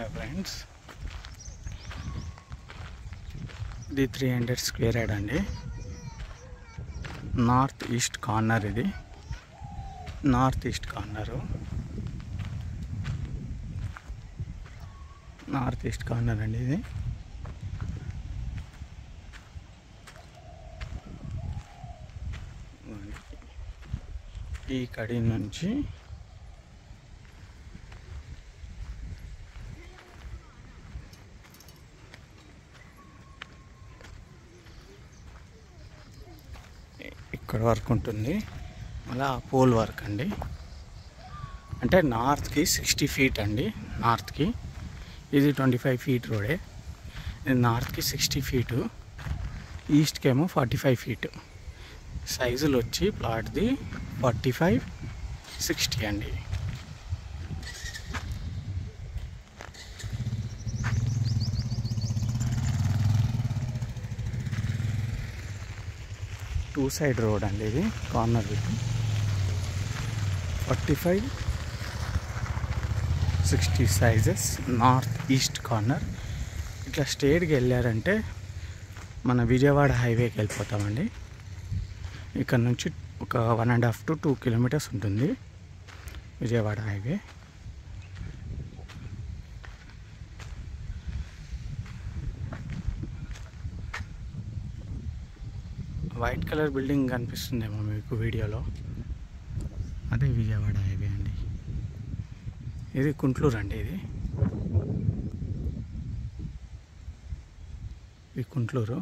hi friends ఇది three hundred square yard అండి north east corner ఇది north east corner north east corner అండి ఇది ఈ కడి నుంచి ఇక్కడ వరకు ఉంటుంది మళ్ళీ ఆ పోల్ వర్క్ అండి అంటే నార్త్కి సిక్స్టీ ఫీట్ అండి నార్త్కి ఇది ట్వంటీ ఫైవ్ ఫీట్ రోడే ఇది నార్త్కి సిక్స్టీ ఫీటు ఈస్ట్కి ఏమో ఫార్టీ ఫైవ్ ఫీట్ సైజులు వచ్చి ప్లాట్ది ఫార్టీ ఫైవ్ సిక్స్టీ అండి టూ సైడ్ రోడ్ అండి ఇది కార్నర్ ఇది forty five sixty sizes north east corner ఇట్లా స్ట్రేట్కి వెళ్ళారంటే మన విజయవాడ హైవేకి వెళ్ళిపోతామండి ఇక్కడ నుంచి ఒక one and half to two kilometres ఉంటుంది Vijayawada highway white colour building కనిపిస్తుందేమో మీకు వీడియోలో అదే విజయవాడ హైవే అండి ఇది కుంట్లూరు అండి ఇది ఇది కుంట్లూరు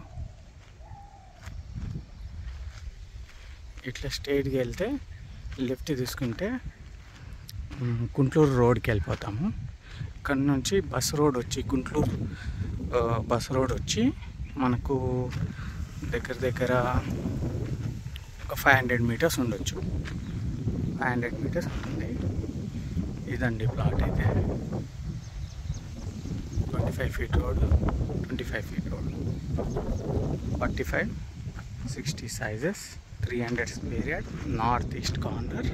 ఇట్లా స్ట్రైట్కి వెళ్తే లెఫ్ట్ తీసుకుంటే మ్, గుంటూరు రోడ్కి వెళ్ళిపోతాము ఇక్కడ నుంచి బస్ రోడ్ వచ్చి గుంటూరు ఆ, బస్ రోడ్ వచ్చి మనకు దగ్గర దగ్గర ఒక ఫైవ్ హండ్రెడ్ మీటర్స్ ఉండొచ్చు ఫైవ్ హండ్రెడ్ మీటర్స్ ఉంటుంది ఇదండి ప్లాట్ అయితే twenty five feet road twenty five feet road forty five sixty sizes three hundred square yard north east corner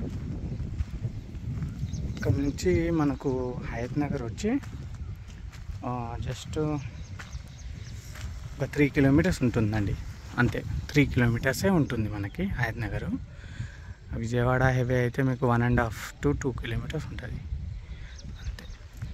ఇక్కడ నుంచి మనకు హయత్ నగర్ వచ్చి జస్ట్ ఒక త్రీ కిలోమీటర్స్ ఉంటుందండి అంతే త్రీ కిలోమీటర్సే ఉంటుంది మనకి హయత్ నగర్ విజయవాడ హైవే అయితే మీకు one and half to two kilometres ఉంటుంది అంతే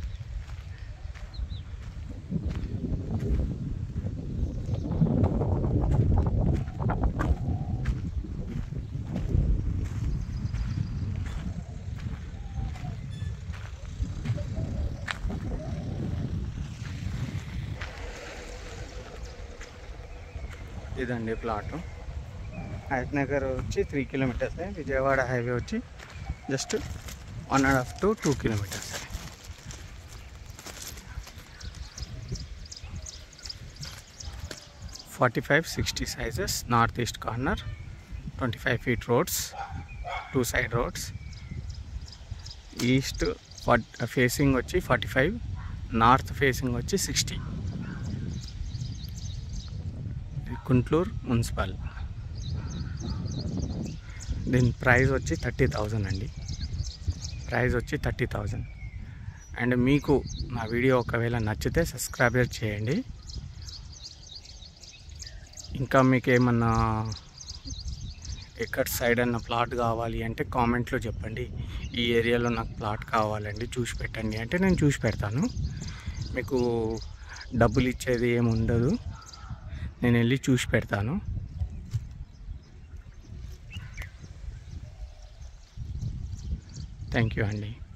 ఇదండి ప్లాటు హయత్ నగర్ వచ్చి త్రీ కిలోమీటర్స్ విజయవాడ హైవే వచ్చి just one and half to two kilometres forty five sixty sizes north east corner twenty five feet roads two side roads east facing వచ్చి forty five north facing వచ్చి sixty Guntur municipal దీని price వచ్చి thirty thousand అండి price వచ్చి thirty thousand and మీకు నా video ఒకవేళ నచ్చితే సబ్స్క్రైబ్ చేయండి ఇంకా మీకు ఏమన్నా ఎక్కడ సైడ్ అన్న ప్లాట్ కావాలి అంటే కామెంట్లో చెప్పండి ఈ ఏరియాలో నాకు ప్లాట్ కావాలండి చూసి పెట్టండి అంటే నేను చూసి పెడతాను మీకు డబ్బులు ఇచ్చేది ఏమి ఉండదు నేను వెళ్ళి చూసి పెడతాను థ్యాంక్ యూ అండి